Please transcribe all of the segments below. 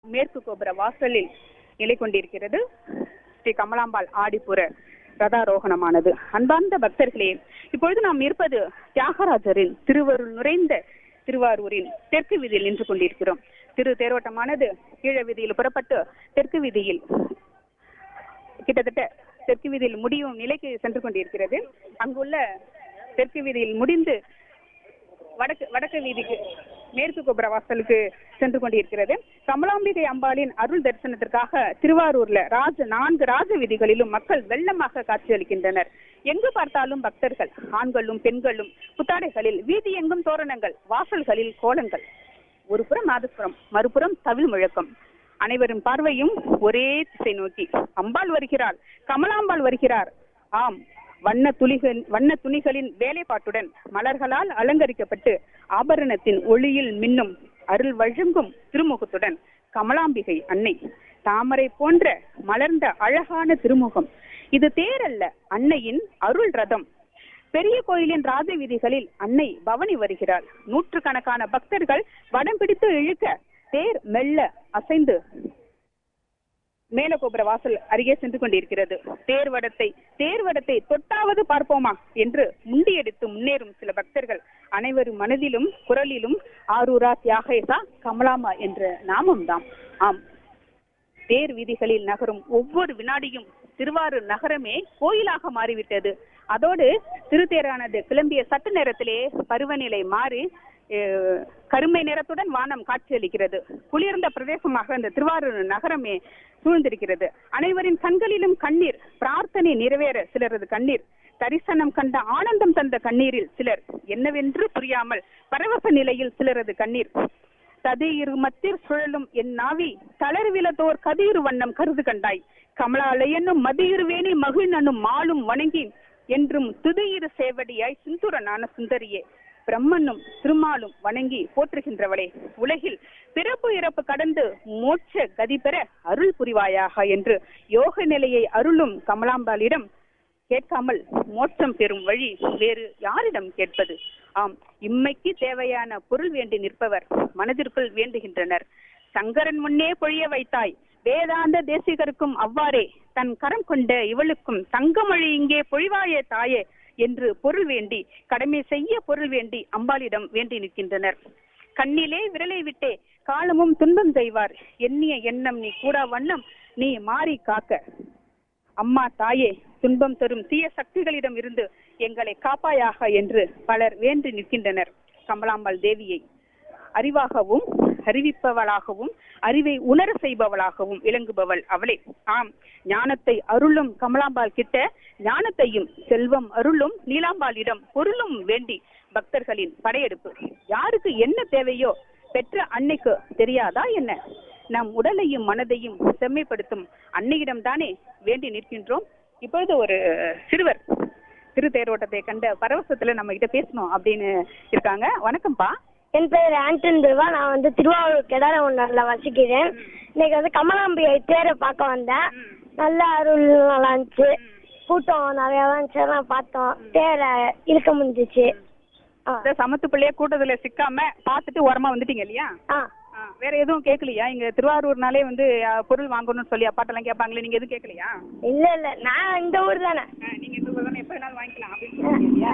மேற்கு கோபுர வாசலில் நிலை கொண்டிருக்கிறது ஸ்ரீ கமலாம்பாள் ஆடிப்புற ரதாரோகணமானது அன்பார்ந்த பக்தர்களே இப்பொழுது நாம் இருப்பது தியாகராஜரின் திருவருள் நுழைந்த திருவாரூரின் தெற்கு வீதியில் நின்று கொண்டிருக்கிறோம் திரு தேரோட்டமானது கீழ வீதியில் புறப்பட்டு தெற்கு வீதியில் கிட்டத்தட்ட தெற்கு வீதியில் முடியும் நிலைக்கு சென்று கொண்டிருக்கிறது அங்குள்ள தெற்கு வீதியில் முடிந்து வடக்கு வடக்கு வீதிக்கு மேற்கு கோபுர வாசலுக்கு சென்று கொண்டிருக்கிறது கமலாம்பிகை அம்பாளின் அருள் தரிசனத்திற்காக திருவாரூர்ல ராஜ நான்கு ராஜ வீதிகளிலும் மக்கள் வெள்ளமாக காட்சியளிக்கின்றனர் எங்கு பார்த்தாலும் பக்தர்கள் ஆண்களும் பெண்களும் புத்தாடைகளில் வீதி எங்கும் தோரணங்கள் வாசல்களில் கோலங்கள் ஒரு புறம் நாதஸ்வரம் மறுபுறம் தவில் முழக்கம் அனைவரும் பார்வையும் ஒரே திசை நோக்கி அம்பாள் வருகிறாள் கமலாம்பாள் வருகிறார் ஆம் வண்ண துளிகள் வண்ண துணிகளின் வேலைப்பாட்டுடன் மலர்களால் அலங்கரிக்கப்பட்டு ஆபரணத்தின் ஒளியில் மின்னும் அருள் வழங்கும் திருமுகத்துடன் கமலாம்பிகை அன்னை தாமரை போன்ற மலர்ந்த அழகான திருமுகம் இது தேரல்ல அன்னையின் அருள் ரதம் பெரிய கோயிலின் ராஜ வீதிகளில் அன்னை பவனி வருகிறாள் நூற்றுக்கணக்கான பக்தர்கள் வடம் பிடித்து இழுக்க தேர் மெல்ல அசைந்து மேலகோபுர வாசல் அருகே சென்று கொண்டிருக்கிறது தேர்வடத்தை தேர்வடத்தை தொட்டாவது பார்ப்போமா என்று முண்டியெடுத்து முன்னேறும் சில பக்தர்கள் அனைவரும் மனதிலும் குரலிலும் ஆரூரா தியாகேசா கமலாமா என்ற நாமம்தாம் ஆம் தேர் வீதிகளில் நகரும் ஒவ்வொரு வினாடியும் திருவாரூர் நகரமே கோயிலாக மாறிவிட்டது அதோடு திருத்தேரானது கிளம்பிய சற்று நேரத்திலே பருவநிலை மாறி அஹ், கருமை நிறத்துடன் வானம் காட்சியளிக்கிறது குளிர்ந்த பிரதேசமாக இந்த திருவாரூர் நகரமே சூழ்ந்திருக்கிறது அனைவரின் கண்களிலும் கண்ணீர் பிரார்த்தனை நிறைவேற சிலரது கண்ணீர் தரிசனம் கண்ட ஆனந்தம் தந்த கண்ணீரில் சிலர் என்னவென்று புரியாமல் பரவச நிலையில் சிலரது கண்ணீர் ததியிரு மத்திர் சுழலும் என் நாவி தளர்விலதோர் கதியிரு வண்ணம் கருது கண்டாய் கமலாலயனும் மதியிருவேணி மகிழ்நனும் மாலும் வணங்கி என்றும் துதியிரு சேவடியாய் சிந்துரனான சுந்தரியே பிரம்மனும் திருமாலும் வணங்கி போற்றுகின்றவளே உலகில் பிறப்பு இறப்பு கடந்து மோட்ச கதி பெற அருள் புரிவாயாக என்று யோக நிலையை அருளும் கமலாம்பாளிடம் கேட்காமல் மோட்சம் பெறும் வழி வேறு யாரிடம் கேட்பது ஆம் இம்மைக்கு தேவையான பொருள் வேண்டி நிற்பவர் மனதிற்குள் வேண்டுகின்றனர் சங்கரன் முன்னே பொழிய வைத்தாய் வேதாந்த தேசிகருக்கும் அவ்வாறே தன் கரம் கொண்ட இவளுக்கும் தங்கமொழி இங்கே பொழிவாயே தாயே என்று பொருள் வேண்டி கடமை செய்ய பொருள் வேண்டி அம்பாளிடம் வேண்டி நிற்கின்றனர் கண்ணிலே விரலை விட்டே காலமும் துன்பம் செய்வார் எண்ணிய எண்ணம் நீ கூடா வண்ணம் நீ மாறி காக்க அம்மா தாயே துன்பம் தரும் தீய சக்திகளிடம் இருந்து எங்களை காப்பாயாக என்று பலர் வேண்டி நிற்கின்றனர் கமலாம்பாள் தேவியை அறிவாகவும் அறிவிப்பவளாகவும் அறிவை உணர செய்பவளாகவும் விளங்குபவள் அவளே ஆம் ஞானத்தை அருளும் கமலாம்பாள் கிட்ட ஞானத்தையும் செல்வம் அருளும் நீலாம்பாளிடம் பொருளும் வேண்டி பக்தர்களின் படையெடுப்பு யாருக்கு என்ன தேவையோ பெற்ற அன்னைக்கு தெரியாதா என்ன நம் உடலையும் மனதையும் செம்மைப்படுத்தும் அன்னையிடம் தானே வேண்டி நிற்கின்றோம் இப்பொழுது ஒரு சிறுவர் திரு தேரோட்டத்தை கண்ட பரவசத்துல நம்ம கிட்ட பேசணும் அப்படின்னு இருக்காங்க வணக்கம்ப்பா என் பேர் ஆண்டன் தேவா நான் வந்து திருவாரூர் கெடார ஒன்றில் வசிக்கிறேன் இன்னைக்கு வந்து கமலாம்பிகை தேரை பார்க்க வந்தேன் நல்ல அருள் நல்லா இருந்துச்சு கூட்டம் நிறையா இருந்துச்சு எல்லாம் பார்த்தோம் தேரை இழுக்க முடிஞ்சிச்சு ஆ இந்த சமத்து பிள்ளைய கூட்டத்துல சிக்காம பார்த்துட்டு ஓரமா வந்துட்டீங்க இல்லையா ஆ ஆ, வேற எதுவும் கேட்கலையா இங்க திருவாரூர்னாலே வந்து அ, பொருள் வாங்கணும்னு சொல்லி அப்பாட்டெல்லாம் கேட்பாங்களே நீங்க எதுவும் கேட்கலையா இல்லை இல்லை நான் இந்த ஊர் தானே ஆ, நீங்க இந்த ஊர்ல தானே எப்ப வேணாலும் வாங்கிக்கலாம் அப்படின்னு சொல்றீங்க இல்லையா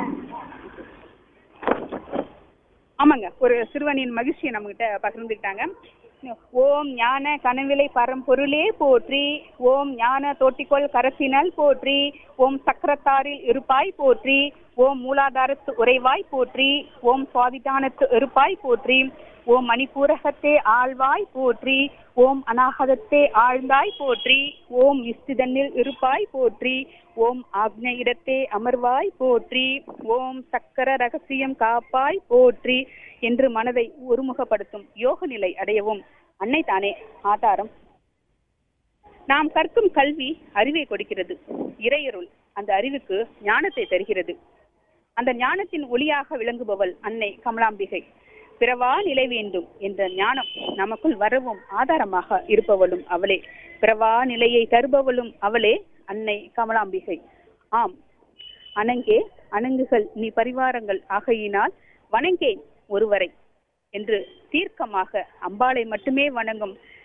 ஆமாங்க ஒரு சிறுவனின் மகிழ்ச்சியை நம்ம கிட்ட பகிர்ந்துக்கிட்டாங்க ஓம் ஞான கனவிலை பரம்பொருளே போற்றி ஓம் ஞான தோட்டிக்கோள் கரத்தினல் போற்றி ஓம் சக்கரத்தாரில் இருப்பாய் போற்றி ஓம் மூலாதாரத்து உறைவாய் போற்றி ஓம் சுவாதிட்டானத்து இருப்பாய் போற்றி ஓம் மணிப்பூரகத்தே ஆழ்வாய் போற்றி ஓம் அநாகதத்தே ஆழ்ந்தாய் போற்றி ஓம் இஸ்திதன்னில் இருப்பாய் போற்றி ஓம் ஆக்ஞ இடத்தே அமர்வாய் போற்றி ஓம் சக்கர ரகசியம் காப்பாய் போற்றி என்று மனதை ஒருமுகப்படுத்தும் யோக நிலை அடையவும் அன்னை தானே ஆதாரம் நாம் கற்கும் கல்வி அறிவை கொடுக்கிறது இறையருள் அந்த அறிவுக்கு ஞானத்தை தருகிறது அந்த ஞானத்தின் ஒளியாக விளங்குபவள் அன்னை கமலாம்பிகை பிறவா நிலை வேண்டும் என்ற ஞானம் நமக்குள் வரவும் ஆதாரமாக இருப்பவளும் அவளே பிறவா நிலையை தருபவளும் அவளே அன்னை கமலாம்பிகை ஆம் அணங்கே அணங்குகள் நீ பரிவாரங்கள் ஆகையினால் வணங்கேன் ஒருவரை என்று தீர்க்கமாக அம்பாளை மட்டுமே வணங்கும்